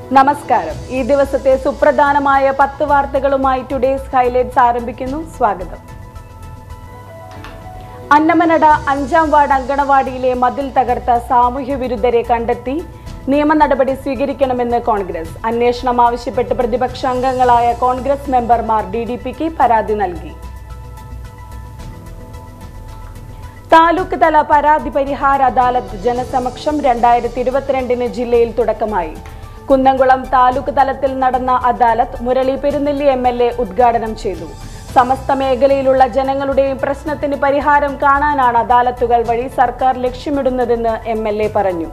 നമസ്കാരം ഈ ദിവസത്തെ സുപ്രധാനമായ പത്ത് വാർത്തകളുമായി ടുഡേസ് ഹൈലൈറ്റ്സ് ആരംഭിക്കുന്നു സ്വാഗതം അന്നമനട അഞ്ചാം വാർഡ് അങ്കണവാടിയിലെ മതിൽ തകർത്ത സാമൂഹ്യ വിരുദ്ധരെ കണ്ടെത്തി നിയമ നടപടി സ്വീകരിക്കണമെന്ന് കോൺഗ്രസ് അന്വേഷണം ആവശ്യപ്പെട്ട് പ്രതിപക്ഷ അംഗങ്ങളായ കോൺഗ്രസ് മെമ്പർമാർ ഡി ഡി പിക്ക് പരാതി നൽകി താലൂക്ക് തല പരാതി പരിഹാര അദാലത്ത് ജനസമക്ഷം രണ്ടായിരത്തി ഇരുപത്തിരണ്ടിന് ജില്ലയിൽ തുടക്കമായി കുന്നംകുളം താലൂക്ക് തലത്തിൽ നടന്ന അദാലത്ത് Murali Perunnelli M L A ഉദ്ഘാടനം ചെയ്തു സമസ്ത മേഖലയിലുള്ള ജനങ്ങളുടെയും പ്രശ്നത്തിന് പരിഹാരം കാണാനാണ് അദാലത്തുകൾ വഴി സർക്കാർ ലക്ഷ്യമിടുന്നതെന്ന് എം എൽ എ പറഞ്ഞു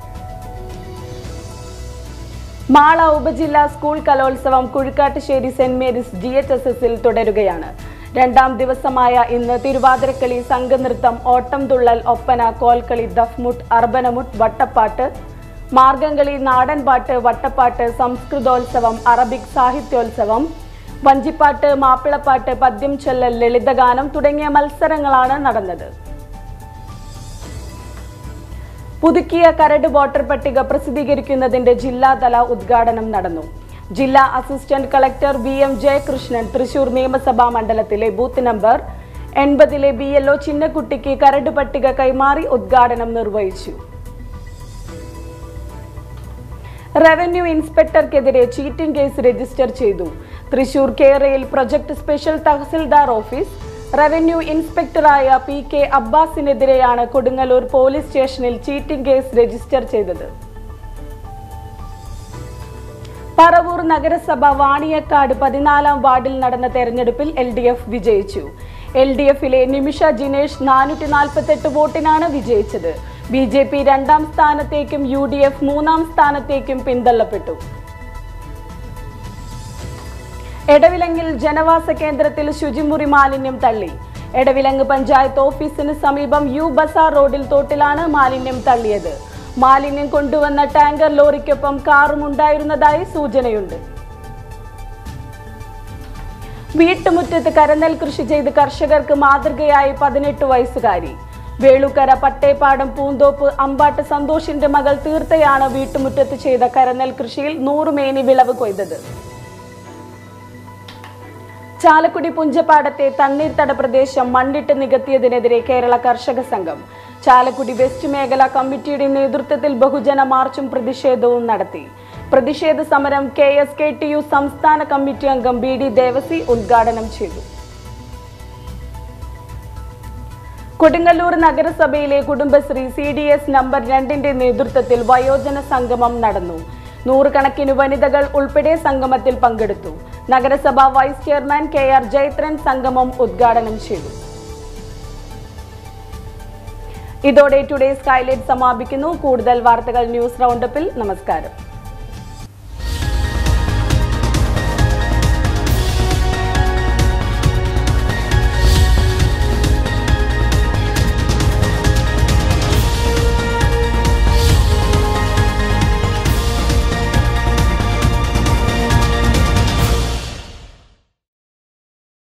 മാള ഉപജില്ലാ സ്കൂൾ കലോത്സവം Kuzhikkattussery saint Mary's G H S എസിൽ തുടരുകയാണ് രണ്ടാം ദിവസമായ ഇന്ന് തിരുവാതിരക്കളി സംഘനൃത്തം ഓട്ടം തുള്ളൽ ഒപ്പന കോൽക്കളി ദഫ്മുട്ട് അർബനമുട്ട് വട്ടപ്പാട്ട് മാർഗംകളി നാടൻപാട്ട് വട്ടപ്പാട്ട് സംസ്കൃതോത്സവം അറബിക് സാഹിത്യോത്സവം വഞ്ചിപ്പാട്ട് മാപ്പിളപ്പാട്ട് പദ്യം ചൊല്ലൽ ലളിതഗാനം തുടങ്ങിയ മത്സരങ്ങളാണ് നടന്നത് പുതുക്കിയ കരട് വോട്ടർ പട്ടിക പ്രസിദ്ധീകരിക്കുന്നതിന്റെ ജില്ലാതല ഉദ്ഘാടനം നടന്നു ജില്ലാ assistant collector V M Jayakrishnan Thrissur നിയമസഭാ മണ്ഡലത്തിലെ ബൂത്ത് നമ്പർ എൺപതിലെ ബി എൽ ഒ ചിന്നക്കുട്ടിക്ക് കരട് പട്ടിക കൈമാറി ഉദ്ഘാടനം നിർവഹിച്ചു റവന്യൂ ഇൻസ്പെക്ടർക്കെതിരെ ചീറ്റിംഗ് കേസ് രജിസ്റ്റർ ചെയ്തു തൃശൂർ കേരയിൽ project special tahsildar office revenue ഇൻസ്പെക്ടറായ പി കെ അബ്ബാസിനെതിരെയാണ് കൊടുങ്ങല്ലൂർ പോലീസ് സ്റ്റേഷനിൽ ചീറ്റിംഗ് കേസ് രജിസ്റ്റർ ചെയ്തത് പറവൂർ നഗരസഭ വാണിയക്കാട് പതിനാലാം വാർഡിൽ നടന്ന തെരഞ്ഞെടുപ്പിൽ എൽ ഡി എഫ് വിജയിച്ചു എൽ ഡി എഫിലെ നിമിഷ ജിനേഷ് നാനൂറ്റി നാൽപ്പത്തെട്ട് വോട്ടിനാണ് വിജയിച്ചത് ബി ജെ പി രണ്ടാം സ്ഥാനത്തേക്കും യു ഡി എഫ് മൂന്നാം സ്ഥാനത്തേക്കും പിന്തള്ളപ്പെട്ടു എടവിലങ്ങിൽ ജനവാസ കേന്ദ്രത്തിൽ ശുചിമുറി മാലിന്യം തള്ളി എടവിലങ്ങ് പഞ്ചായത്ത് ഓഫീസിന് സമീപം യു ബസാർ റോഡിൽ തോട്ടിലാണ് മാലിന്യം തള്ളിയത് മാലിന്യം കൊണ്ടുവന്ന ടാങ്കർ ലോറിക്കൊപ്പം കാറും ഉണ്ടായിരുന്നതായി സൂചനയുണ്ട് വീട്ടുമുറ്റത്ത് കരനെൽ കൃഷി ചെയ്ത് കർഷകർക്ക് മാതൃകയായി പതിനെട്ട് വയസ്സുകാരി വേളുക്കര പട്ടേപ്പാടം പൂന്തോപ്പ് അമ്പാട്ട് സന്തോഷിന്റെ മകൾ തീർത്തയാണ് വീട്ടുമുറ്റത്ത് ചെയ്ത കരനെൽ കൃഷിയിൽ നൂറുമേനി വിളവ് കൊയ്തത് ചാലക്കുടി പുഞ്ചപ്പാടത്തെ തണ്ണീർത്തട പ്രദേശം മണ്ണിട്ട് നികത്തിയതിനെതിരെ കേരള കർഷക സംഘം ചാലക്കുടി വെസ്റ്റ് മേഖല കമ്മിറ്റിയുടെ നേതൃത്വത്തിൽ ബഹുജന മാർച്ചും പ്രതിഷേധവും നടത്തി പ്രതിഷേധ സമരം K S K T U സംസ്ഥാന കമ്മിറ്റി അംഗം ബി ഡി ദേവസി ഉദ്ഘാടനം ചെയ്തു കൊടുങ്ങല്ലൂർ നഗരസഭയിലെ Kudumbashree C D S number രണ്ടിന്റെ നേതൃത്വത്തിൽ വയോജന സംഗമം നടന്നു നൂറുകണക്കിന് വനിതകൾ ഉൾപ്പെടെ സംഗമത്തിൽ പങ്കെടുത്തു നഗരസഭ vice chairman K R Jaithran സംഗമം ഉദ്ഘാടനം ചെയ്തു ഇതോടെ ടുഡേസ് ഹൈലൈറ്റ് സമാപിക്കുന്നു കൂടുതൽ വാർത്തകൾ ന്യൂസ് റൗണ്ടപ്പിൽ നമസ്കാരം